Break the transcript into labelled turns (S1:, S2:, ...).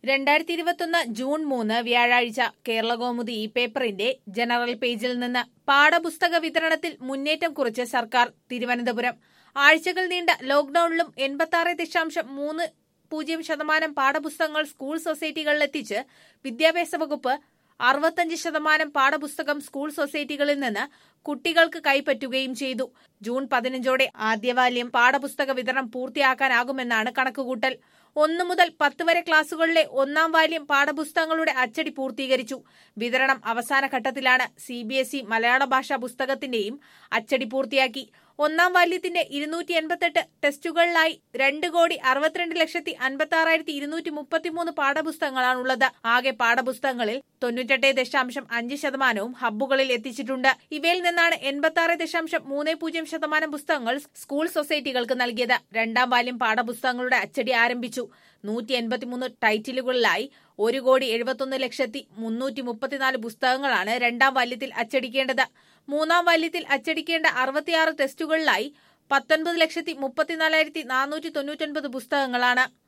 S1: രണ്ടായിരത്തി ഇരുപത്തൊന്ന് ജൂൺ മൂന്ന് വ്യാഴാഴ്ച കേരളകൗമുദി ഈ പേപ്പറിന്റെ ജനറൽ പേജിൽ നിന്ന് പാഠപുസ്തക വിതരണത്തിൽ മുന്നേറ്റം കുറിച്ച് സർക്കാർ തിരുവനന്തപുരം ആഴ്ചകൾ നീണ്ട ലോക്ഡൌണിലും എൺപത്തി ദശാംശം മൂന്ന് പൂജ്യം ശതമാനം പാഠപുസ്തകങ്ങൾ സ്കൂൾ സൊസൈറ്റികളിലെത്തിച്ച് വിദ്യാഭ്യാസ വകുപ്പ് അറുപത്തഞ്ച് ശതമാനം പാഠപുസ്തകം സ്കൂൾ സൊസൈറ്റികളിൽ നിന്ന് കുട്ടികൾക്ക് കൈപ്പറ്റുകയും ചെയ്തു ജൂൺ പതിനഞ്ചോടെ ആദ്യവാല്യം പാഠപുസ്തക വിതരണം പൂർത്തിയാക്കാനാകുമെന്നാണ് കണക്കുകൂട്ടൽ ഒന്നു മുതൽ പത്ത് വരെ ക്ലാസുകളിലെ ഒന്നാം വാല്യം പാഠപുസ്തകങ്ങളുടെ അച്ചടി പൂർത്തീകരിച്ചു വിതരണം അവസാന ഘട്ടത്തിലാണ് സി ബി എസ് ഇ മലയാള ഭാഷാ പുസ്തകത്തിന്റെയും അച്ചടി പൂർത്തിയാക്കി ഒന്നാം വാല്യത്തിന്റെ ഇരുന്നൂറ്റി എൺപത്തെട്ട് ടെസ്റ്റുകളിലായി രണ്ട് കോടി അറുപത്തിരണ്ട് ലക്ഷത്തി അൻപത്തി ആറായിരത്തി ഇരുന്നൂറ്റി മുപ്പത്തിമൂന്ന് പാഠപുസ്തകങ്ങളാണുള്ളത് ആകെ പാഠപുസ്തകങ്ങളിൽ തൊണ്ണൂറ്റെട്ട് ദശാംശം അഞ്ച് ശതമാനവും ഹബ്ബുകളിൽ എത്തിച്ചിട്ടുണ്ട് ഇവയിൽ നിന്നാണ് എൺപത്തി ആറ് ദശാംശം മൂന്ന് പൂജ്യം ശതമാനം പുസ്തകങ്ങൾ സ്കൂൾ സൊസൈറ്റികൾക്ക് നൽകിയത് രണ്ടാം വാല്യം പാഠപുസ്തകങ്ങളുടെ അച്ചടി ആരംഭിച്ചു നൂറ്റി എൺപത്തിമൂന്ന് ടൈറ്റിലുകളിലായി ഒരു കോടി എഴുപത്തൊന്ന് ലക്ഷത്തി മുന്നൂറ്റി മുപ്പത്തിനാല് പുസ്തകങ്ങളാണ് രണ്ടാം വാല്യത്തിൽ അച്ചടിക്കേണ്ടത് മൂന്നാം വാല്യത്തിൽ അച്ചടിക്കേണ്ട അറുപത്തിയാറ് ടെസ്റ്റുകളിലായി പത്തൊൻപത് ലക്ഷത്തി മുപ്പത്തിനാലായിരത്തി നാനൂറ്റി തൊണ്ണൂറ്റൊൻപത് പുസ്തകങ്ങളാണ്